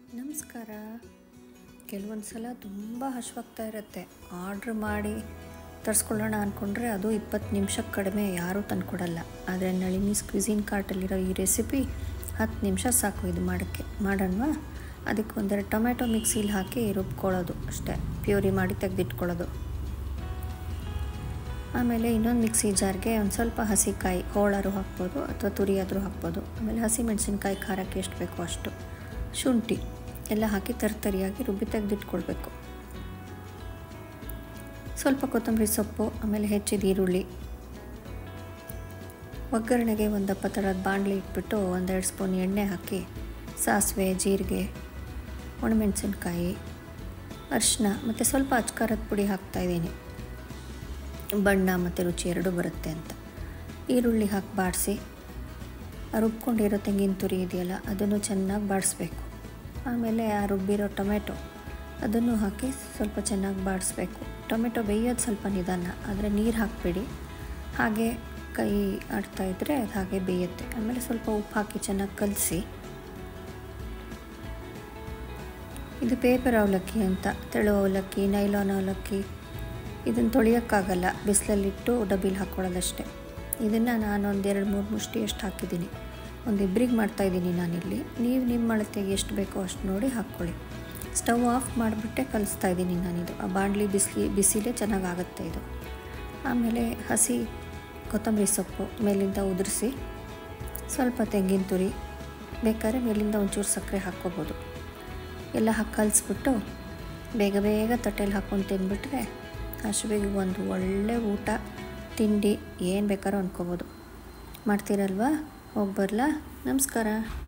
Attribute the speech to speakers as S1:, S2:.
S1: ನಮಸ್ಕಾರ ಕೆಲವೊಂದು ಸಲ ತುಂಬ ಹಶ್ವಾಗ್ತಾ ಇರುತ್ತೆ ಆರ್ಡ್ರ್ ಮಾಡಿ ತರಿಸ್ಕೊಳ್ಳೋಣ ಅಂದ್ಕೊಂಡ್ರೆ ಅದು ಇಪ್ಪತ್ತು ನಿಮಿಷಕ್ಕೆ ಕಡಿಮೆ ಯಾರೂ ತಂದುಕೊಡಲ್ಲ ಆದರೆ ನಳಿನೀಸ್ ಕ್ವಿಝಿನ್ ಕಾರ್ಟಲ್ಲಿರೋ ಈ ರೆಸಿಪಿ ಹತ್ತು ನಿಮಿಷ ಸಾಕು ಇದು ಮಾಡೋಕ್ಕೆ ಮಾಡೋಣವಾ ಅದಕ್ಕೆ ಒಂದೆರಡು ಟೊಮೆಟೊ ಮಿಕ್ಸಿಲಿ ಹಾಕಿ ರುಬ್ಕೊಳ್ಳೋದು ಅಷ್ಟೇ ಪ್ಯೂರಿ ಮಾಡಿ ತೆಗೆದಿಟ್ಕೊಳ್ಳೋದು ಆಮೇಲೆ ಇನ್ನೊಂದು ಮಿಕ್ಸಿ ಜಾರ್ಗೆ ಒಂದು ಸ್ವಲ್ಪ ಹಸಿಕಾಯಿ ಹೋಳಾರು ಹಾಕ್ಬೋದು ಅಥವಾ ತುರಿಯಾದರೂ ಹಾಕ್ಬೋದು ಆಮೇಲೆ ಹಸಿ ಮೆಣಸಿನ್ಕಾಯಿ ಖಾರಕ್ಕೆ ಎಷ್ಟು ಬೇಕೋ ಅಷ್ಟು ಶುಂಠಿ ಎಲ್ಲ ಹಾಕಿ ತರ್ತರಿಯಾಗಿ ರುಬ್ಬಿ ತೆಗೆದಿಟ್ಕೊಳ್ಬೇಕು ಸ್ವಲ್ಪ ಕೊತ್ತಂಬರಿ ಸೊಪ್ಪು ಆಮೇಲೆ ಹೆಚ್ಚಿದ ಈರುಳ್ಳಿ ಒಗ್ಗರಣೆಗೆ ಒಂದು ದಪ್ಪ ಥರದ ಬಾಣಲಿ ಇಟ್ಬಿಟ್ಟು ಒಂದೆರಡು ಸ್ಪೂನ್ ಎಣ್ಣೆ ಹಾಕಿ ಸಾಸಿವೆ ಜೀರಿಗೆ ಒಣಮೆಣಸಿನ್ಕಾಯಿ ಅರಿಶಿನ ಮತ್ತು ಸ್ವಲ್ಪ ಅಚ್ಕಾರದ ಪುಡಿ ಹಾಕ್ತಾಯಿದ್ದೀನಿ ಬಣ್ಣ ಮತ್ತು ರುಚಿ ಎರಡೂ ಬರುತ್ತೆ ಅಂತ ಈರುಳ್ಳಿ ಹಾಕಿ ಬಾಡಿಸಿ ರುಬ್ಕೊಂಡಿರೋ ತೆಂಗಿನ ತುರಿ ಇದೆಯಲ್ಲ ಅದನ್ನು ಚೆನ್ನಾಗಿ ಬಾಡಿಸ್ಬೇಕು ಆಮೇಲೆ ಆ ರುಬ್ಬಿರೋ ಟೊಮೆಟೊ ಅದನ್ನು ಹಾಕಿ ಸ್ವಲ್ಪ ಚೆನ್ನಾಗಿ ಬಾಡಿಸ್ಬೇಕು ಟೊಮೆಟೊ ಬೇಯೋದು ಸ್ವಲ್ಪ ನಿಧಾನ ಆದರೆ ನೀರು ಹಾಕಬೇಡಿ ಹಾಗೆ ಕೈ ಆಡ್ತಾಯಿದ್ರೆ ಅದು ಹಾಗೆ ಬೇಯುತ್ತೆ ಆಮೇಲೆ ಸ್ವಲ್ಪ ಉಪ್ಪು ಹಾಕಿ ಚೆನ್ನಾಗಿ ಕಲಸಿ ಇದು ಪೇಪರ್ ಅವಲಕ್ಕಿ ಅಂತ ತೆಳು ಅವಲಕ್ಕಿ ನೈಲಾನ್ ಅವಲಕ್ಕಿ ಇದನ್ನು ತೊಳೆಯೋಕ್ಕಾಗಲ್ಲ ಬಿಸಿಲಲ್ಲಿಟ್ಟು ಡಬ್ಬಿಲಿ ಹಾಕ್ಕೊಳ್ಳೋದಷ್ಟೇ ಇದನ್ನು ನಾನು ಒಂದು ಎರಡು ಮೂರು ಮುಷ್ಟಿ ಎಷ್ಟು ಹಾಕಿದ್ದೀನಿ ಒಂದು ಇಬ್ಬರಿಗೆ ಮಾಡ್ತಾಯಿದ್ದೀನಿ ನಾನಿಲ್ಲಿ ನೀವು ನಿಮ್ಮ ಅಳತೆಗೆ ಎಷ್ಟು ಬೇಕೋ ಅಷ್ಟು ನೋಡಿ ಹಾಕ್ಕೊಳ್ಳಿ ಸ್ಟವ್ ಆಫ್ ಮಾಡಿಬಿಟ್ಟೆ ಕಲಿಸ್ತಾ ಇದ್ದೀನಿ ನಾನಿದು ಆ ಬಾಣಲಿ ಬಿಸಿಲಿ ಬಿಸಿಲೇ ಚೆನ್ನಾಗಾಗುತ್ತೆ ಇದು ಆಮೇಲೆ ಹಸಿ ಕೊತ್ತಂಬರಿ ಸೊಪ್ಪು ಮೇಲಿಂದ ಉದುರಿಸಿ ಸ್ವಲ್ಪ ತೆಂಗಿನ ತುರಿ ಬೇಕಾದ್ರೆ ಮೇಲಿಂದ ಒಂಚೂರು ಸಕ್ಕರೆ ಹಾಕ್ಕೋಬೋದು ಎಲ್ಲ ಹಾಕಿ ಕಲಿಸ್ಬಿಟ್ಟು ಬೇಗ ಬೇಗ ತಟ್ಟೆಲಿ ಹಾಕ್ಕೊಂಡು ತಿಂದ್ಬಿಟ್ರೆ ಹಸುವಿಗೆ ಒಂದು ಒಳ್ಳೆ ಊಟ ತಿಂಡಿ ಏನು ಬೇಕಾದ್ರೂ ಅಂದ್ಕೋಬೋದು ಮಾಡ್ತೀರಲ್ವಾ ಹೋಗಿ ಬರಲಾ ನಮಸ್ಕಾರ